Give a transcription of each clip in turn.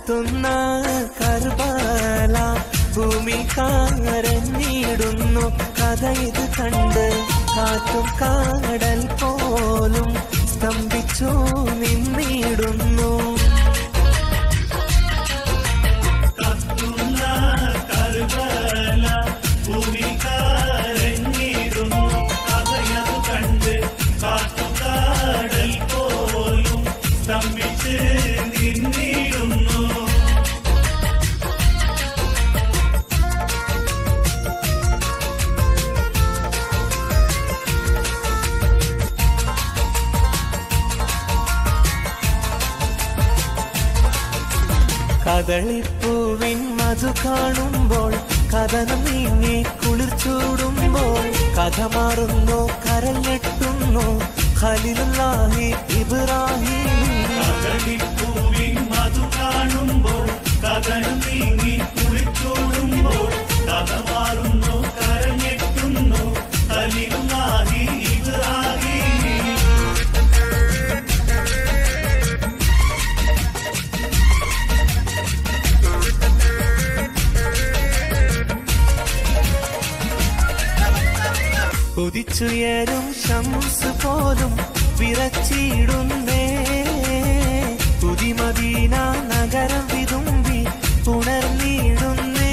കത്തുന്ന കർബല ഭൂമി കാരഞ്ഞിടുന്നു കഥ ഇത് കണ്ട് കാറ്റും കാടൽ പോലും സ്തംഭിച്ചു നിന്നിടുന്നു കത്തുന്ന കരുതല ഭൂമി കരഞ്ഞിടുന്നു കഥയത് കണ്ട് കാറ്റുകാടൽ പോലും സ്തംഭിച്ച് നിന്നിടുന്നു കദളിപ്പൂവിൻ മധു കാണുമ്പോൾ കഥനം നീങ്ങി കുളിർ ചൂടുമ്പോൾ കഥ മാറുന്നു കരൽ ഞെട്ടുന്നു ഖലിലുല്ലാഹി ഇബ്രാഹിം കദളിപ്പൂവിൻ മധു കാണുമ്പോൾ കഥനം നീങ്ങി കുളിച്ചോടുമ്പോൾ കഥ മാറുന്നു കരഞ്ഞെട്ടുന്നു കലിമാഹി ഇബ്രാഹിം ഉദിച്ചുയരും ശംസ് പോലും വിറച്ചിടുന്നേ പുതിമദീന നഗരം വിതുമ്പി ഉണർന്നിടുന്നേ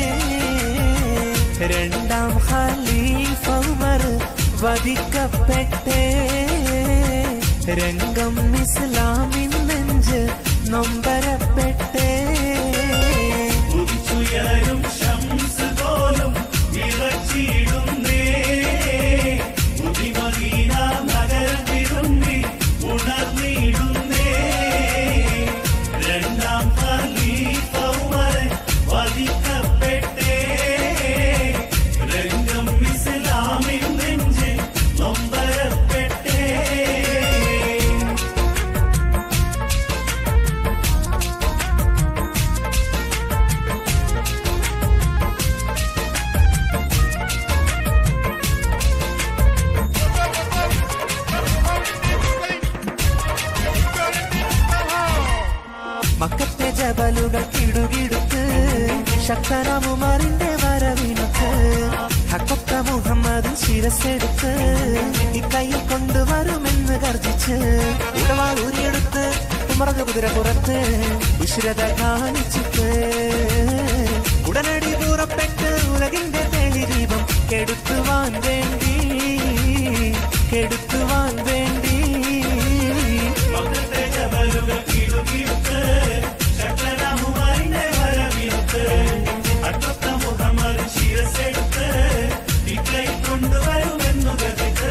രണ്ടാം ഖലീഫ ഉമർ വധിക്കപ്പെട്ടേ രംഗം ഇസ്ലാമിൻ നെഞ്ച് നൊമ്പരപ്പെട്ടേ ഉദിച്ചുയരും ശംസ് പോലും വിറച്ചിടുന്നേ ഉദിമദീന നഗരം തിരുമ്പി ഉണർന്നിടുന്നേ രണ്ടാം ഖലീഫ ഉമർ വധിക്കപ്പെട്ടേ രംഗം ഇസ്ലാമിൻ നെഞ്ച് നൊമ്പരപ്പെട്ടേ മക്കത്തെ ജബലുകൾ കിടുകിടുത്ത് ശക്തനമുമാറിന്റെ വരവിനൊത്ത് ഹക്കൊത്ത മുഹമ്മദ് ശിരസെടുത്ത് ഈ കയ്യിൽ കൊണ്ടുവരുമെന്ന് ഗർജിച്ച് ഉടവാൾ ഊരിയെടുത്ത് ഉമറഞ്ഞ കുതിര പുറത്ത് വിശ്രത കാണിച്ചിട്ട് ഉടനടി പുറപ്പെട്ട് ഉലകിന്റെ തെളിദീപം കെടുത്തുവാൻ വേണ്ടി കെടുത്തുവാൻ വേണ്ടി മക്കത്തെ ജബലുകൾ കിടുകിടുത്ത് ശക്തനാമുമാരിന്റെ വരവിടുത്ത് അട്ടത്ത മുഹമ്മദ് ശിരസെടുത്ത് ഇക്കൈ കൊണ്ടുവരുമെന്നു ഗതിത്ത്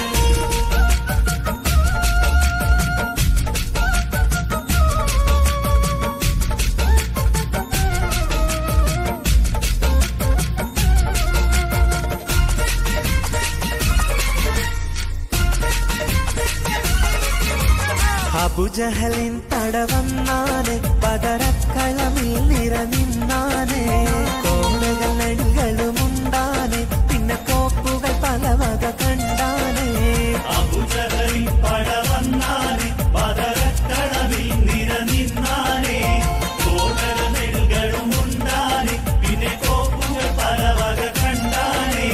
അബുജഹലിൻ തടവന്നാനെ പതരക്കളമിൽ നിറനിന്നാനെ കോണുകൾ നടികളുമുണ്ടാനെ പിന്നെ കോപ്പുകൾ പല വക കണ്ടാനെ അബുജഹലി പടവന്നാനെ പതരക്കടവിൽ നിരനിന്നാനെ കോടല നെടുകളും ഉണ്ടാനെ പിന്നെ കോപ്പുകൾ പല വക കണ്ടാനേ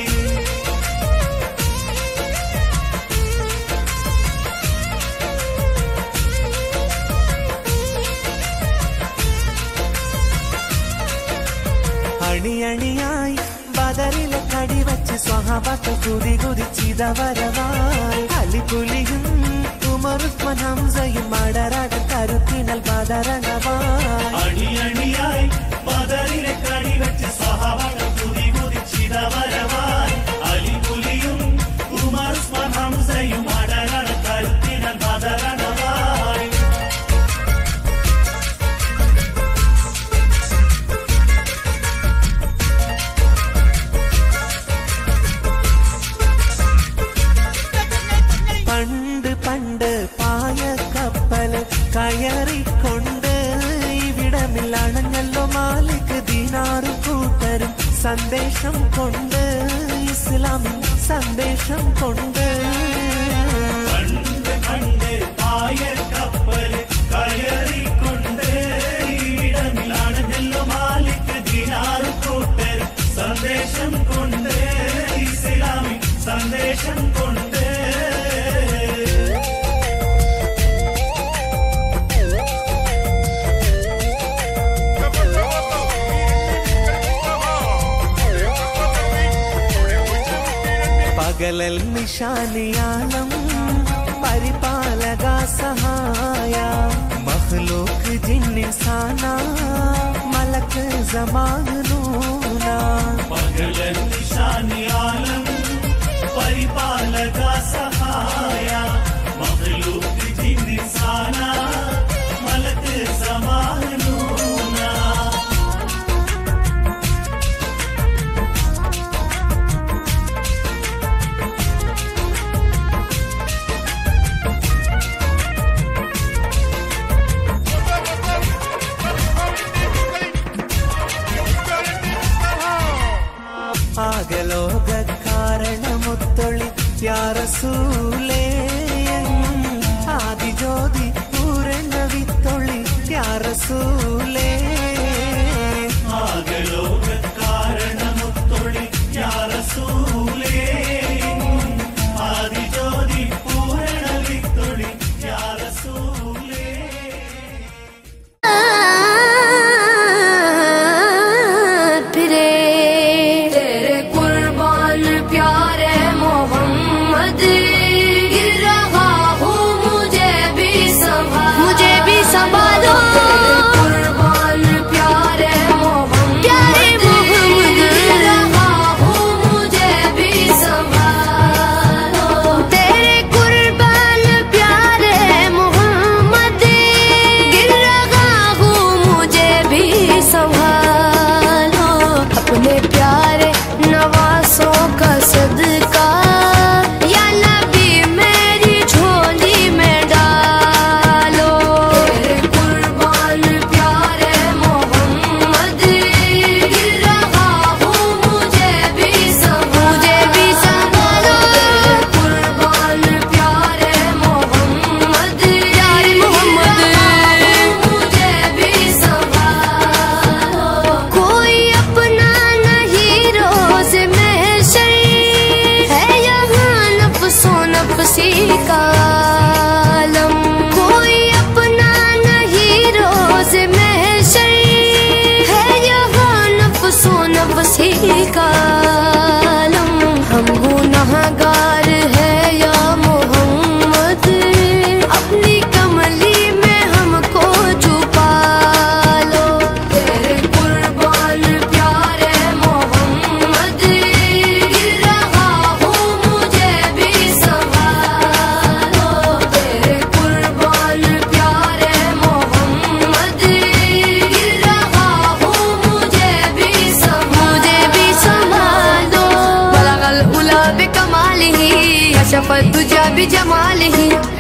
അണിയണിയായി ബദറിലെ കടിവച്ച് സ്വഹാബത്ത് കുതി കുതിച്ചിതവരവായി അലിപുലിയും ഉമറുസ്മൻ ഹംസയും മടരട കരുത്തിനൽ ബദരണവായി അണിയണിയായി ബദറിലെ കടിവെച്ച് സഹവട കുതി കുതിച്ചിതവരവായി അലിപുലിയും ഉമർ ഉസ്മാൻ ഹംസയും അടരണ കരുത്തിനൽ ബദരണവായി പണ്ട് പണ്ട് പായ കപ്പല് കയറിക്കൊണ്ട് ഇവിടമിൽ അണഞ്ഞല്ലോ മാലിക് ദീനാറും കൂട്ടരും സന്ദേശം കൊണ്ട് ഇസ്ലാമിൻ സന്ദേശം കൊണ്ട് പണ്ട് പണ്ട് പായ കപ്പൽ കയറിക്കൊണ്ട് പകലൽ നിശാനിയാലം പരിപാലക സഹായ മഹ്ലൂക്ക് ജിന്നിസാന മലക്ക് സമാനൂന പകലൻ നിശാനിയാലം പരിപാലക സഹായ മഖ്ലൂഖ് ജിന്നിസാന മലക്ക് സമാനൂന ആകലോക കാരണമൊത്തൊളി യാറസൂലേ ആദിജ്യോതി പൂരണ വിത്തൊളി യാറസൂലേ ആകലോക കാരണമൊത്തൊളി യാറസൂലേ ആദിജ്യോതി പൂരണ വിത്തൊളി യാറസൂലേ फिरे तेरे कुर्बान प्यारे मोहम्मद गिर रहा हूँ मुझे भी संभाल मुझे भी संभालो कुर्बान प्यारे मोहम्मद प्यारे मोहम्मद गिर रहा हूँ मुझे भी संभालो तेरे कुर्बान प्यारे मोहम्मद गिर रहा हूँ मुझे भी संभालो अपने प्यारे नवासों का सदका या नबी मेरी झोली में डालो तेरे कुर्बान प्यारे मोहम्मद गिर रहा हूँ मुझे भी संभालो मुझे भी संभालो कुर्बान प्यारे मोहम्मद प्यारे मोहम्मद मुझे भी संभालो कोई अपना नहीं रोज महशर है यहाँ नफ्सों नफ्सी का आलम कोई अपना नहीं रोज महशर है यहाँ नफ्सों नफ्सी का आलम हम गुनाहगार है या मोहम्मद अपनी कमली में हमको छुपा लो तेरे कुर्बान प्यारे मोहम्मद गिर रहा हूँ मुझे भी संभालो तेरे कुर्बान प्यारे मोहम्मद गिर रहा हूँ मुझे भी संभालो मुझे भी संभालो बलगल उला बिकमालिही कशफत तुझा बिजमालिही